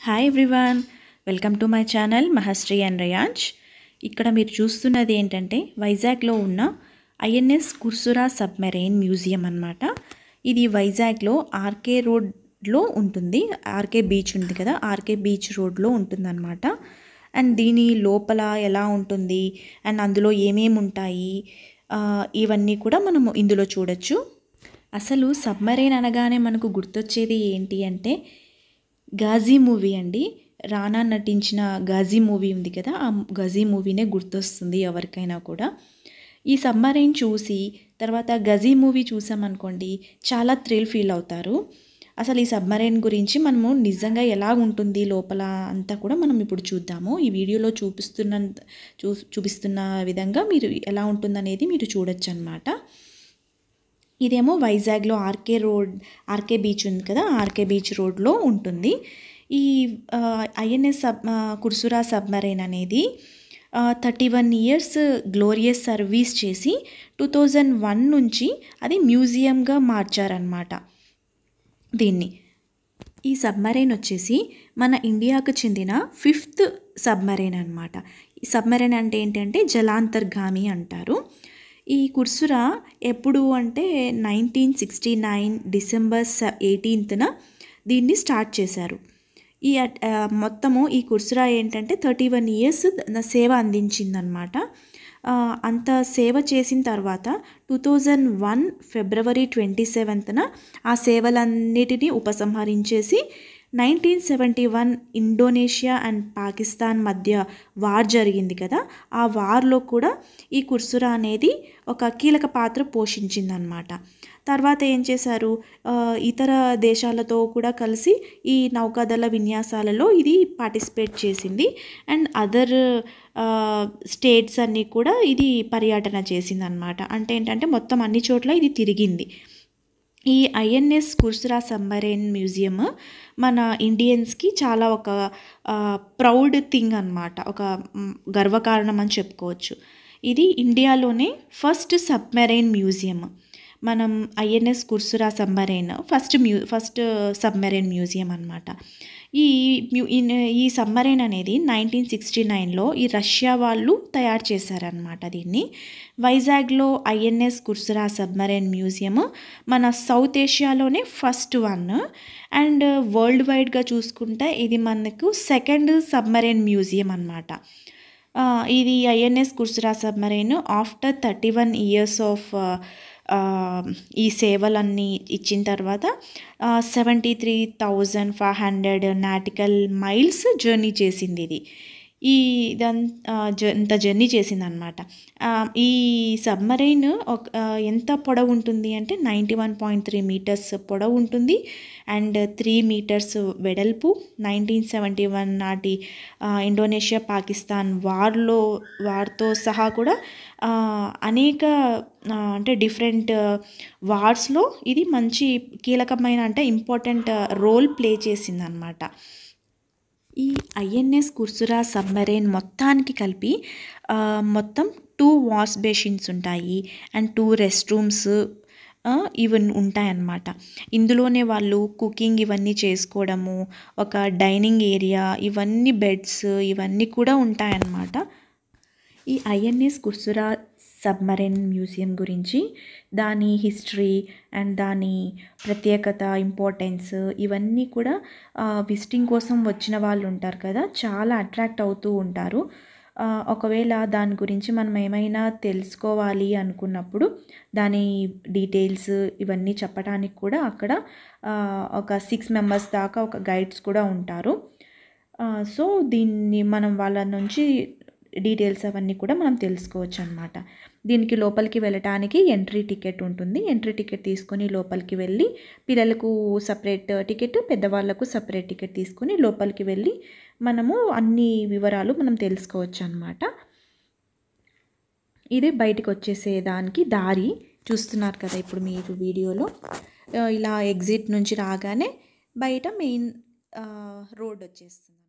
hi everyone welcome to my channel Mahasri and Rayansh ఇక్కడ మీరు చూస్తున్నది ఏంటంటే వైజాగ్లో ఉన్న ఐఎన్ఎస్ కుర్సురా సబ్మెరైన్ మ్యూజియం అన్నమాట ఇది వైజాగ్లో ఆర్కే రోడ్లో ఉంటుంది ఆర్కే బీచ్ ఉంది కదా ఆర్కే బీచ్ రోడ్లో ఉంటుందన్నమాట అండ్ దీని లోపల ఎలా ఉంటుంది అండ్ అందులో ఏమేమి ఉంటాయి ఆ, ఇవన్నీ కూడా మనము ఇందులో చూడొచ్చు అసలు సబ్మెరైన్ అనగానే మనకు గుర్తొచ్చేది ఏంటి అంటే గాజీ మూవీ అండి రానా నటించిన గాజీ మూవీ ఉంది కదా ఆ గజీ మూవీనే గుర్తొస్తుంది ఎవరికైనా కూడా ఈ సబ్మరైన్ చూసి తర్వాత గజీ మూవీ చూసామనుకోండి చాలా థ్రిల్ ఫీల్ అవుతారు అసలు ఈ సబ్మరైన్ గురించి మనము నిజంగా ఎలా ఉంటుంది లోపల అంతా కూడా మనం ఇప్పుడు చూద్దాము ఈ వీడియోలో చూపిస్తున్న చూ చూపిస్తున్న విధంగా మీరు ఎలా ఉంటుందనేది మీరు చూడొచ్చు అనమాట ఇదేమో వైజాగ్లో ఆర్కే రోడ్ ఆర్కే బీచ్ ఉంది కదా ఆర్కే బీచ్ రోడ్లో ఉంటుంది ఈ ఐఎన్ఎస్ సబ్ ఆ, కుర్సురా సబ్మరైన్ అనేది thirty one years glorious service చేసి టూ థౌజండ్ వన్ నుంచి అది మ్యూజియంగా మార్చారనమాట దీన్ని ఈ సబ్మరైన్ వచ్చేసి మన ఇండియాకు చెందిన ఫిఫ్త్ సబ్మరైన్ అనమాట ఈ సబ్మరైన్ అంటే ఏంటంటే జలాంతర్గామి అంటారు ఈ కుర్సురా ఎప్పుడు అంటే నైన్టీన్ సిక్స్టీ నైన్ డిసెంబర్ స ఎయిటీన్త్న దీన్ని స్టార్ట్ చేశారు ఈ అట్- ఆ, మొత్తము ఈ కుర్సురా ఏంటంటే థర్టీ వన్ ఇయర్స్ సేవ అందించిందనమాట ఆ, అంత సేవ చేసిన తర్వాత two thousand one February twenty సెవెంత్న ఆ సేవలన్నిటినీ ఉపసంహరించేసి nineteen seventy one Indonesia and Pakistan మధ్య వార్ జరిగింది కదా ఆ వార్లో కూడా ఈ కుర్సురా అనేది ఒక కీలక పాత్ర పోషించిందనమాట తర్వాత ఏం చేశారు ఆ, ఇతర దేశాలతో కూడా కలిసి ఈ నౌకాదళ విన్యాసాలలో ఇది పార్టిసిపేట్ చేసింది అండ్ అదర్ స్టేట్స్ అన్నీ కూడా ఇది పర్యటన చేసింది అనమాట అంటే ఏంటంటే మొత్తం అన్ని చోట్ల ఇది తిరిగింది ఈ ఐఎన్ఎస్ కుర్సురా సబ్మరైన్ మ్యూజియం మన ఇండియన్స్కి చాలా ఒక ప్రౌడ్ థింగ్ అన్నమాట ఒక మ్, గర్వకారణం అని చెప్పుకోవచ్చు ఇది ఇండియాలోనే ఫస్ట్ సబ్మెరైన్ మ్యూజియం మనం ఐఎన్ఎస్ కుర్సురా సబ్మరైన్ ఫస్ట్ మ్యూ ఫస్ట్ సబ్మెరైన్ మ్యూజియం అనమాట ఈ మ్యూ ఈ- ఈ సబ్మరైన్ అనేది నైన్టీన్ సిక్స్టీ నైన్లో ఈ రష్యా వాళ్ళు తయారు చేశారనమాట దీన్ని వైజాగ్లో ఐఎన్ఎస్ కుర్సురా సబ్మరైన్ మ్యూజియం మన సౌత్ ఏషియాలోనే ఫస్ట్ వన్ అండ్ వరల్డ్ వైడ్గా చూసుకుంటే ఇది మనకు సెకండ్ సబ్మరైన్ మ్యూజియం అనమాట ఇది INS Kursura submarine after thirty one years of ఈ సేవలన్నీ ఇచ్చిన తర్వాత seventy three thousand five hundred nautical miles journey చేసింది ఇది ఈ ఇదం ఆ, జ ఇంత జర్నీ చేసింది అనమాట ఈ సబ్మరైన్ ఒక ఆ, ఎంత పొడవు ఉంటుంది అంటే ninety one point three metres పొడవు ఉంటుంది అండ్ త్రీ మీటర్స్ వెడల్పు నైన్టీన్ సెవెంటీ వన్ నాటి ఆ, ఇండోనేషియా పాకిస్తాన్ వార్లో వార్తో సహా కూడా ఆ, అనేక ఆ, అంటే డిఫరెంట్ వార్స్లో ఇది మంచి కీలకమైన అంటే ఇంపార్టెంట్ రోల్ ప్లే చేసింది అనమాట ఈ ఐఎన్ఎస్ కుర్సురా సబ్మెరైన్ మొత్తానికి కలిపి ఆ, మొత్తం టూ వాష్ బేసిన్స్ ఉంటాయి అండ్ టూ రెస్ట్ రూమ్స్ ఇవి ఉంటాయన్నమాట ఇందులోనే వాళ్ళు కుకింగ్ ఇవన్నీ చేసుకోవడము ఒక డైనింగ్ ఏరియా ఇవన్నీ బెడ్స్ ఇవన్నీ కూడా ఉంటాయన్నమాట ఈ ఐఎన్ఎస్ కుర్సురా సబ్మరైన్ మ్యూజియం గురించి దాని హిస్టరీ అండ్ దాని ప్రత్యేకత ఇంపార్టెన్స్ ఇవన్నీ కూడా విజిటింగ్ కోసం వచ్చిన వాళ్ళు ఉంటారు కదా చాలా అట్రాక్ట్ అవుతూ ఉంటారు ఆ, ఒకవేళ దాని గురించి మనం ఏమైనా తెలుసుకోవాలి అనుకున్నప్పుడు దాని డీటెయిల్స్ ఇవన్నీ చెప్పడానికి కూడా అక్కడ ఆ, ఒక సిక్స్ మెంబర్స్ దాకా ఒక గైడ్స్ కూడా ఉంటారు ఆ, సో దీన్ని మనం వాళ్ళ నుంచి డీటెయిల్స్ అవన్నీ కూడా మనం తెలుసుకోవచ్చు అనమాట దీనికి లోపలికి వెళ్ళటానికి ఎంట్రీ టికెట్ ఉంటుంది ఎంట్రీ టికెట్ తీసుకొని లోపలికి వెళ్ళి పిల్లలకు సపరేట్ టికెట్ పెద్దవాళ్ళకు సపరేట్ టికెట్ తీసుకొని లోపలికి వెళ్ళి మనము అన్ని వివరాలు మనం తెలుసుకోవచ్చు అనమాట ఇది బయటకు వచ్చేసే దానికి దారి చూస్తున్నారు కదా ఇప్పుడు మీరు వీడియోలో ఆ, ఇలా ఎగ్జిట్ నుంచి రాగానే బయట మెయిన్ రోడ్ వచ్చేస్తుంది